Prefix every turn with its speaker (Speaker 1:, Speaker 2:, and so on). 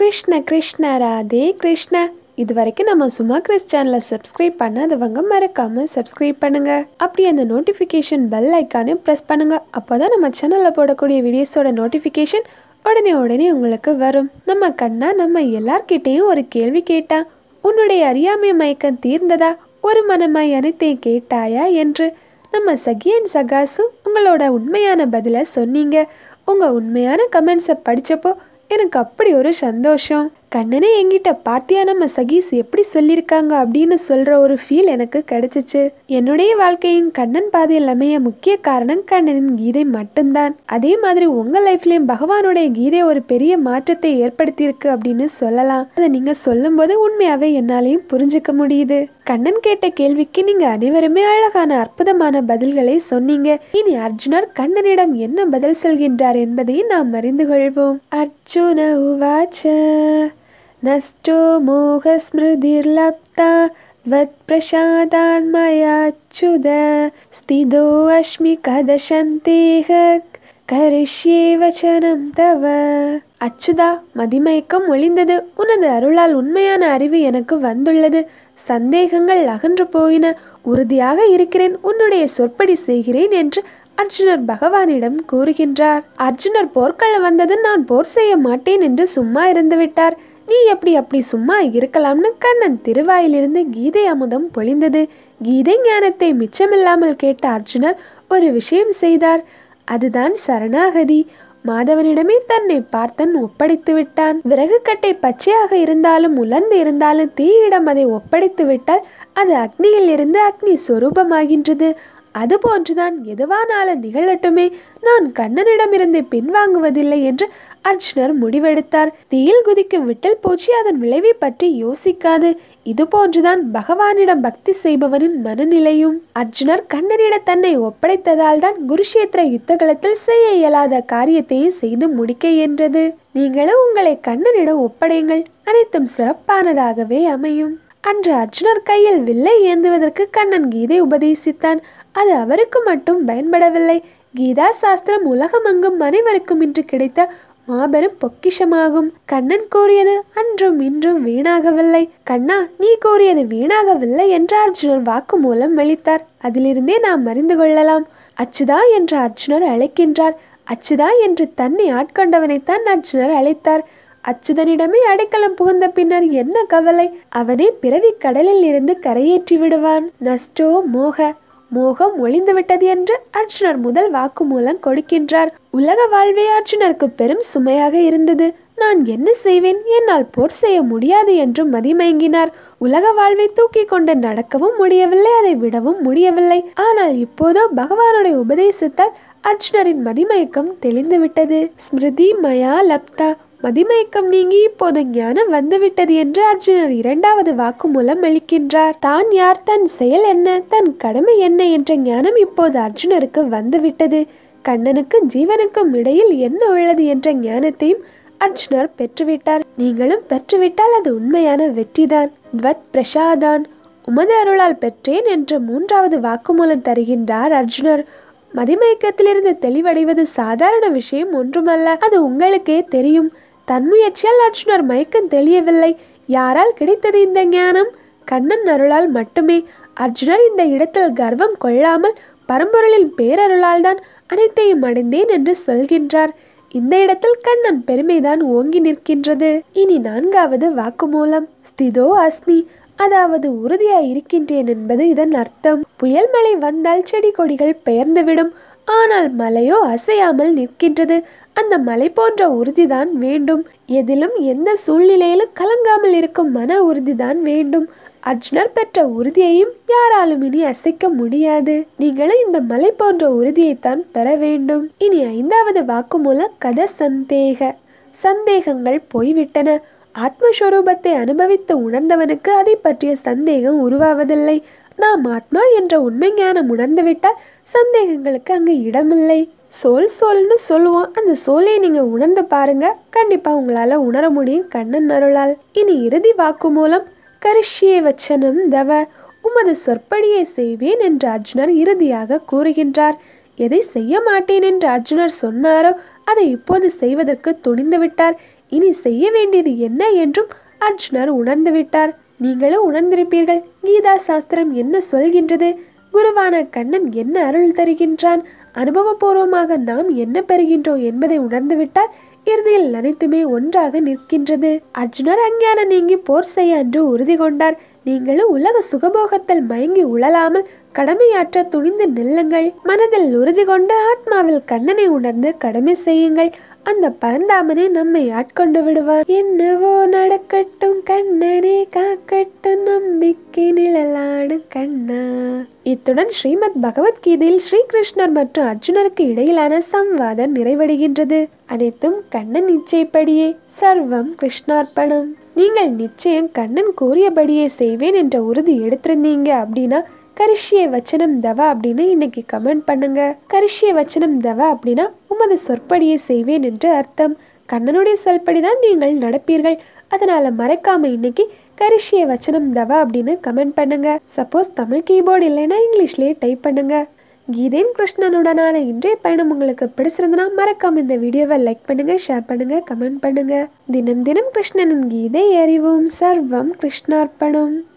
Speaker 1: கிருஷ்ண கிருஷ்ண ராதே கிருஷ்ண இது வரைக்கும் நம்ம சும்மா கிறிஸ் சேனலை சப்ஸ்கிரைப் பண்ணாதவங்க மறக்காம சப்ஸ்கிரைப் பண்ணுங்க அப்படி அந்த நோட்டிஃபிகேஷன் பெல் ஐக்கானையும் ப்ரெஸ் பண்ணுங்க அப்போதான் நம்ம சேனலில் போடக்கூடிய வீடியோஸோட நோட்டிஃபிகேஷன் உடனே உடனே உங்களுக்கு வரும் நம்ம கண்ணா நம்ம எல்லார்கிட்டேயும் ஒரு கேள்வி கேட்டா உன்னுடைய அறியாமை மயக்கம் தீர்ந்ததா ஒரு மனமாய் அனைத்தையும் கேட்டாயா என்று நம்ம சகியன் சகாசு உங்களோட உண்மையான பதிலை சொன்னீங்க உங்கள் உண்மையான கமெண்ட்ஸை படித்தப்போ எனக்கு அப்படி ஒரு சந்தோஷம் கண்ணனே என்கிட்ட பார்த்தியா நம்ம சகீஸ் எப்படி சொல்லியிருக்காங்க அப்படின்னு சொல்கிற ஒரு ஃபீல் எனக்கு கிடைச்சிச்சு என்னுடைய வாழ்க்கையின் கண்ணன் பாதையில் அமைய முக்கிய காரணம் கண்ணனின் கீதை மட்டும்தான் அதே மாதிரி உங்கள் லைஃப்லேயும் பகவானுடைய கீதை ஒரு பெரிய மாற்றத்தை ஏற்படுத்தியிருக்கு அப்படின்னு சொல்லலாம் அதை நீங்கள் சொல்லும்போது உண்மையாகவே என்னாலையும் புரிஞ்சுக்க முடியுது கண்ணன் கேட்ட கேள்விக்கு நீங்க அனைவருமே அழகான அற்புதமான பதில்களை சொன்னீங்க இனி அர்ஜுனர் கண்ணனிடம் என்ன பதில் சொல்கின்றார் என்பதையும் நாம் அறிந்து கொள்வோம் அர்ஜுன உவாச்ச நஷ்டோ மோகஸ்மிருதிர்லப்தா त्वत्प्रसादान्मयाच्युत स्थितो अस्मि कदशन्तेह கரிஷ்யே வச்சனம் தவ அச்சுதா மதிமயக்கம் ஒளிந்தது உனது அருளால் உண்மையான அறிவு எனக்கு வந்துள்ளது சந்தேகங்கள் அகன்று போயின உறுதியாக இருக்கிறேன் உன்னுடைய சொற்படி செய்கிறேன் என்று அர்ஜுனர் பகவானிடம் கூறுகின்றார் அர்ஜுனர் போர்க்களம் வந்தது நான் போர் செய்ய மாட்டேன் என்று சும்மா இருந்து விட்டார் நீ எப்படி அப்படி சும்மா இருக்கலாம்னு கண்ணன் திருவாயிலிருந்து கீதை அமுதம் பொழிந்தது கீதை ஞானத்தை மிச்சமில்லாமல் கேட்ட அர்ஜுனர் ஒரு விஷயம் செய்தார் அதுதான் சரணாகதி மாதவனிடமே தன்னை பார்த்தன் ஒப்படைத்து விட்டான் விறகு கட்டை பச்சையாக இருந்தாலும் உலர்ந்து இருந்தாலும் தீயிடம் அதை ஒப்படைத்து விட்டால் அது அக்னியில் இருந்து அக்னி சொரூபமாகின்றது அதுபோன்றுதான் எதுவானாலும் நிகழட்டுமே நான் கண்ணனிடமிருந்து பின்வாங்குவதில்லை என்று அர்ஜுனர் முடிவெடுத்தார் தீயில் குதிக்கும் விட்டல் பூச்சி அதன் விளைவை பற்றி யோசிக்காது இது போன்றுதான் பகவானிடம் பக்தி செய்பவனின் மனநிலையும் அர்ஜுனர் கண்ணனிட தன்னை ஒப்படைத்ததால் தான் குருஷேத்திர யுத்தகலத்தில் செய்ய இயலாத காரியத்தையும் செய்து முடிக்க என்றது நீங்களும் உங்களை கண்ணனிடம் ஒப்படையுங்கள் அனைத்தும் சிறப்பானதாகவே அமையும் அன்று அர்ஜுனர் கையில் வில்லை ஏந்துவதற்கு கண்ணன் கீதை உபதேசித்தான் அது அவருக்கு மட்டும் பயன்படவில்லை கீதா சாஸ்திரம் உலகமெங்கும் அனைவருக்கும் இன்று கிடைத்த மாபெரும் பொக்கிஷமாகும் கண்ணன் கூறியது அன்றும் இன்றும் வீணாகவில்லை கண்ணா நீ கூறியது வீணாகவில்லை என்று அர்ஜுனர் வாக்கு மூலம் அளித்தார் அதிலிருந்தே நாம் அறிந்து கொள்ளலாம் அச்சுதா என்று அர்ஜுனர் அழைக்கின்றார் அச்சுதா என்று தன்னை ஆட்கொண்டவனைத்தான் அர்ஜுனர் அழைத்தார் அச்சுதனிடமே அடைக்கலம் புகுந்த பின்னர் என்ன கவலை அவனே பிறவி கடலில் இருந்து கரையேற்றி விடுவான் நஷ்டோ மோக மோகம் ஒளிந்துவிட்டது என்று அர்ஜுனர் முதல் வாக்குமூலம் கொடுக்கின்றார் உலக வாழ்வே அர்ஜுனருக்கு பெரும் சுமையாக இருந்தது நான் என்ன செய்வேன் என்னால் போர் செய்ய முடியாது என்று மதிமயங்கினார் உலக வாழ்வை தூக்கி கொண்டு நடக்கவும் முடியவில்லை அதை விடவும் முடியவில்லை ஆனால் இப்போதோ பகவானுடைய உபதேசத்தால் அர்ஜுனரின் மதிமயக்கம் தெளிந்துவிட்டது ஸ்மிருதி மயா லப்தா மதிமயக்கம் நீங்கி இப்போது ஞானம் வந்துவிட்டது என்று அர்ஜுனர் இரண்டாவது வாக்குமூலம் அளிக்கின்றார் தான் யார் தன் செயல் என்ன தன் கடமை என்ன என்ற ஞானம் இப்போது அர்ஜுனருக்கு வந்துவிட்டது கண்ணனுக்கும் ஜீவனுக்கும் இடையில் என்ன உள்ளது என்ற ஞானத்தையும் அர்ஜுனர் பெற்றுவிட்டார் நீங்களும் பெற்றுவிட்டால் அது உண்மையான வெற்றிதான் துவத் பிரசாதான் உமது அருளால் பெற்றேன் என்ற மூன்றாவது வாக்குமூலம் தருகின்றார் அர்ஜுனர் மதிமயக்கத்திலிருந்து தெளிவடைவது சாதாரண விஷயம் ஒன்றுமல்ல அது உங்களுக்கே தெரியும் தன்முயற்சியால் அர்ஜுனர் மயக்கம் தெளியவில்லை யாரால் கிடைத்தது இந்த ஞானம் கண்ணன் அருளால் மட்டுமே அர்ஜுனர் இந்த இடத்தில் கர்வம் கொள்ளாமல் பரம்பொருளின் பேரருளால் தான் அனைத்தையும் அடைந்தேன் என்று சொல்கின்றார் இந்த இடத்தில் கண்ணன் பெருமைதான் ஓங்கி நிற்கின்றது இனி நான்காவது வாக்குமூலம் ஸ்திதோ அஸ்மி அதாவது உறுதியாய் இருக்கின்றேன் என்பது இதன் அர்த்தம் புயல் மழை வந்தால் செடி கொடிகள் பெயர்ந்துவிடும் ஆனால் மலையோ அசையாமல் நிற்கின்றது அந்த மலை போன்ற உறுதிதான் வேண்டும் எதிலும் எந்த சூழ்நிலையிலும் கலங்காமல் இருக்கும் மன உறுதிதான் வேண்டும் அர்ஜுனர் பெற்ற உறுதியையும் யாராலும் இனி அசைக்க முடியாது நீங்களும் இந்த மலை போன்ற உறுதியைத்தான் பெற வேண்டும் இனி ஐந்தாவது வாக்குமூலம் கத சந்தேக சந்தேகங்கள் போய்விட்டன ஆத்மஸ்வரூபத்தை அனுபவித்து உணர்ந்தவனுக்கு அதை பற்றிய சந்தேகம் உருவாவதில்லை நாம் ஆத்மா என்ற உண்மை ஞானம் உணர்ந்துவிட்டால் சந்தேகங்களுக்கு அங்கு இடமில்லை சோல் சோல்னு சொல்லுவோம் அந்த சோலை நீங்க உணர்ந்து பாருங்க கண்டிப்பா உங்களால உணர முடியும் கண்ணன் அருளால் இனி இறுதி வாக்கு மூலம் கரிஷ்யே வச்சனம் தவ உமது சொற்படியை செய்வேன் என்று அர்ஜுனர் இறுதியாக கூறுகின்றார் எதை செய்ய மாட்டேன் என்று அர்ஜுனர் சொன்னாரோ அதை இப்போது செய்வதற்கு துணிந்து விட்டார் இனி செய்ய வேண்டியது என்ன என்றும் அர்ஜுனர் உணர்ந்து விட்டார் நீங்களும் உணர்ந்திருப்பீர்கள் கீதா சாஸ்திரம் என்ன சொல்கின்றது குருவான கண்ணன் என்ன அருள் தருகின்றான் அனுபவபூர்வமாக நாம் என்ன பெறுகின்றோம் என்பதை உணர்ந்துவிட்டால் இறுதியில் அனைத்துமே ஒன்றாக நிற்கின்றது அர்ஜுனர் அஞ்ஞான நீங்கி போர் செய்ய அன்று உறுதி கொண்டார் நீங்களும் உலக சுகபோகத்தில் மயங்கி உழலாமல் கடமையாற்ற துணிந்து நில்லுங்கள் மனதில் உறுதி கொண்டு ஆத்மாவில் கண்ணனை உணர்ந்து கடமை செய்யுங்கள் அந்த பரந்தாமனே நம்மை ஆட்கொண்டு விடுவார் என்னவோ நடக்கட்டும் கண்ணனே காக்கட்டும் நம்பிக்கை நிழலாடு கண்ணா இத்துடன் ஸ்ரீமத் பகவத்கீதையில் ஸ்ரீகிருஷ்ணர் மற்றும் அர்ஜுனருக்கு இடையிலான சம்வாதம் நிறைவடைகின்றது அனைத்தும் கண்ணன் இச்சைப்படியே சர்வம் கிருஷ்ணார்ப்பணம் நீங்கள் நிச்சயம் கண்ணன் கூறியபடியே செய்வேன் என்ற உறுதி எடுத்திருந்தீங்க அப்படின்னா கரிஷ்ய வச்சனம் தவ அப்படின்னு இன்னைக்கு கமெண்ட் பண்ணுங்க கரிஷ்ய வச்சனம் தவ அப்படின்னா உமது சொற்படியை செய்வேன் என்று அர்த்தம் கண்ணனுடைய சொல்படி தான் நீங்கள் நடப்பீர்கள் அதனால மறக்காம இன்னைக்கு கரிஷ்ய வச்சனம் தவ அப்படின்னு கமெண்ட் பண்ணுங்க சப்போஸ் தமிழ் கீபோர்டு இல்லைன்னா இங்கிலீஷ்லயே டைப் பண்ணுங்க கீதேன் கிருஷ்ணனுடனான இன்றைய பயணம் உங்களுக்கு பிடிச்சிருந்தனா மறக்காம இந்த வீடியோவை லைக் பண்ணுங்க ஷேர் பண்ணுங்க கமெண்ட் பண்ணுங்க தினம் தினம் கிருஷ்ணனின் கீதை அறிவோம் சர்வம் கிருஷ்ணார்ப்பணம்